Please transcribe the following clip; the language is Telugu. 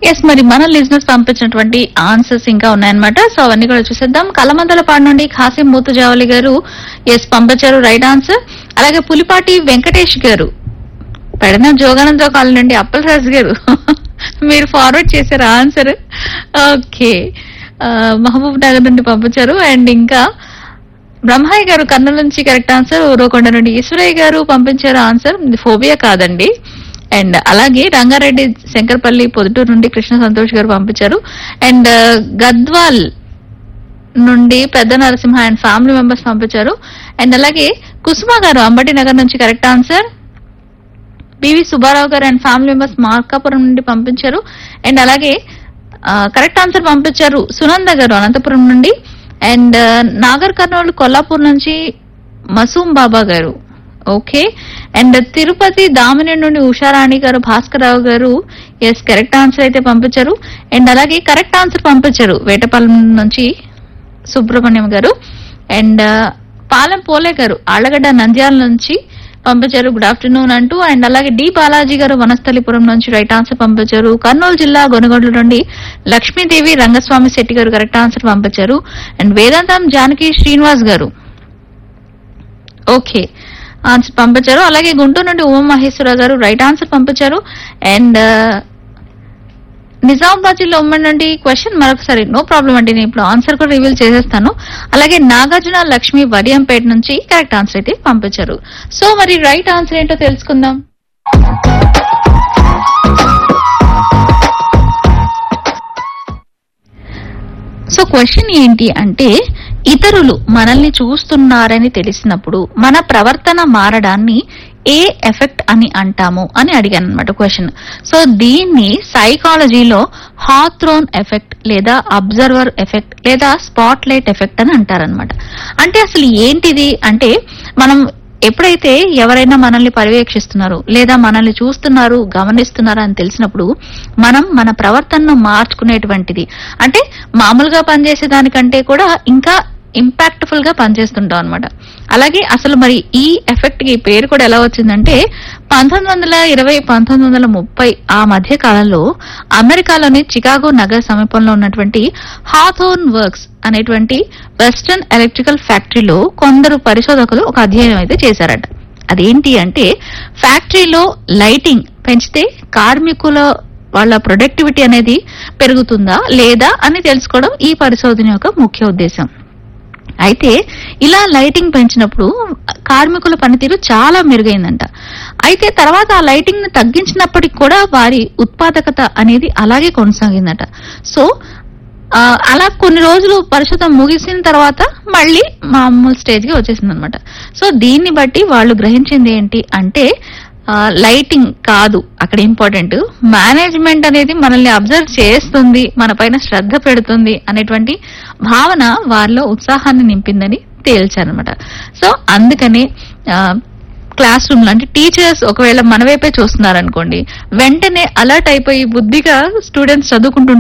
ఎస్ మరి మన లిజినెస్ పంపించినటువంటి ఆన్సర్స్ ఇంకా ఉన్నాయన్నమాట సో అవన్నీ కూడా చూసేద్దాం కలమందలపాడు నుండి ఖాసిం మూతుజావలి గారు ఎస్ పంపించారు రైట్ ఆన్సర్ అలాగే పులిపాటి వెంకటేష్ గారు పెడన జోగానందో కాలం నుండి అప్పల్ రాజు గారు మీరు ఫార్వర్డ్ చేశారు ఆన్సర్ ఓకే మహబూబ్ నగర్ నుండి పంపించారు అండ్ ఇంకా బ్రహ్మయ్య గారు కర్నూలు నుంచి కరెక్ట్ ఆన్సర్ ఊరకొండ నుండి ఈశ్వరయ్య గారు పంపించారు ఆన్సర్ ఇది ఫోబియా కాదండి అండ్ అలాగే రంగారెడ్డి శంకర్పల్లి పొదుటూరు నుండి కృష్ణ సంతోష్ గారు పంపించారు అండ్ గద్వాల్ నుండి పెద్ద నరసింహ అండ్ ఫ్యామిలీ మెంబర్స్ పంపించారు అండ్ అలాగే కుసుమ గారు అంబటి నగర్ నుంచి కరెక్ట్ ఆన్సర్ పివి సుబ్బారావు గారు అండ్ ఫ్యామిలీ మెంబర్స్ మార్కాపురం నుండి పంపించారు అండ్ అలాగే కరెక్ట్ ఆన్సర్ పంపించారు సునంద గారు అనంతపురం నుండి అండ్ నాగర్ కర్నూలు కొల్లాపూర్ నుంచి మసూమ్ బాబా గారు ఓకే అండ్ తిరుపతి దామిని నుండి ఉషారాణి గారు భాస్కరరావు గారు ఎస్ కరెక్ట్ ఆన్సర్ అయితే పంపించారు అండ్ అలాగే కరెక్ట్ ఆన్సర్ పంపించారు వేటపాలెం నుంచి సుబ్రహ్మణ్యం గారు అండ్ పాలెం పోలే గారు ఆళ్లగడ్డ నంద్యాల నుంచి పంపించారు గుడ్ ఆఫ్టర్నూన్ అంటూ అండ్ అలాగే డి బాలాజీ గారు వనస్థలిపురం నుంచి రైట్ ఆన్సర్ పంపించారు కర్నూలు జిల్లా గొనగొండ్ల నుండి లక్ష్మీదేవి రంగస్వామి శెట్టి గారు కరెక్ట్ ఆన్సర్ పంపించారు అండ్ వేదాంతం జానకి శ్రీనివాస్ గారు ఓకే ఆన్సర్ పంపించారు అలాగే గుంటూరు నుండి ఉమా మహేశ్వరరావు గారు రైట్ ఆన్సర్ పంపించారు అండ్ నిజామాబాద్ జిల్లా ఉమ్మడి నుండి క్వశ్చన్ మరొకసారి నో ప్రాబ్లం అండి నేను ఇప్పుడు ఆన్సర్ కూడా రివీల్ చేసేస్తాను అలాగే నాగార్జున లక్ష్మి వడియంపేట నుంచి కరెక్ట్ ఆన్సర్ అయితే పంపించారు సో మరి రైట్ ఆన్సర్ ఏంటో తెలుసుకుందాం సో క్వశ్చన్ ఏంటి అంటే ఇతరులు మనల్ని చూస్తున్నారని తెలిసినప్పుడు మన ప్రవర్తన మారడాన్ని ఏ ఎఫెక్ట్ అని అంటాము అని అడిగాను అనమాట క్వశ్చన్ సో దీన్ని సైకాలజీలో హాథ్రోన్ ఎఫెక్ట్ లేదా అబ్జర్వర్ ఎఫెక్ట్ లేదా స్పాట్ లైట్ ఎఫెక్ట్ అని అంటారనమాట అంటే అసలు ఏంటిది అంటే మనం ఎప్పుడైతే ఎవరైనా మనల్ని పర్యవేక్షిస్తున్నారు లేదా మనల్ని చూస్తున్నారు గమనిస్తున్నారు అని తెలిసినప్పుడు మనం మన ప్రవర్తనను మార్చుకునేటువంటిది అంటే మామూలుగా పనిచేసే దానికంటే కూడా ఇంకా ఇంపాక్ట్ఫుల్ గా పనిచేస్తుంటాం అనమాట అలాగే అసలు మరి ఈ ఎఫెక్ట్ కి పేరు కూడా ఎలా వచ్చిందంటే పంతొమ్మిది వందల ఇరవై పంతొమ్మిది వందల ముప్పై ఆ మధ్య కాలంలో అమెరికాలోని చికాగో నగర సమీపంలో ఉన్నటువంటి హాథోర్న్ వర్క్స్ అనేటువంటి వెస్టర్న్ ఎలక్ట్రికల్ ఫ్యాక్టరీలో కొందరు పరిశోధకులు ఒక అధ్యయనం అయితే చేశారట అదేంటి అంటే ఫ్యాక్టరీలో లైటింగ్ పెంచితే కార్మికుల వాళ్ళ ప్రొడక్టివిటీ అనేది పెరుగుతుందా లేదా అని తెలుసుకోవడం ఈ పరిశోధన యొక్క ముఖ్య ఉద్దేశం అయితే ఇలా లైటింగ్ పెంచినప్పుడు కార్మికుల పనితీరు చాలా మెరుగైందంట అయితే తర్వాత ఆ లైటింగ్ ని తగ్గించినప్పటికి కూడా వారి ఉత్పాదకత అనేది అలాగే కొనసాగిందట సో ఆ, అలా కొన్ని రోజులు పరిశోధన ముగిసిన తర్వాత మళ్ళీ మామూలు స్టేజ్ కి వచ్చేసింది అనమాట సో దీన్ని బట్టి వాళ్ళు గ్రహించింది ఏంటి అంటే ఆ, లైటింగ్ కాదు అక్కడ ఇంపార్టెంట్ మేనేజ్మెంట్ అనేది మనల్ని అబ్జర్వ్ చేస్తుంది మన పైన శ్రద్ధ పెడుతుంది అనేటువంటి భావన వారిలో ఉత్సాహాన్ని నింపిందని తేల్చారనమాట సో అందుకని ఆ, క్లాస్ రూమ్ లో అంటే టీచర్స్ ఒకవేళ మన వైపే చూస్తున్నారనుకోండి వెంటనే అలర్ట్ అయిపోయి బుద్ధిగా స్టూడెంట్స్ చదువుకుంటుంటారు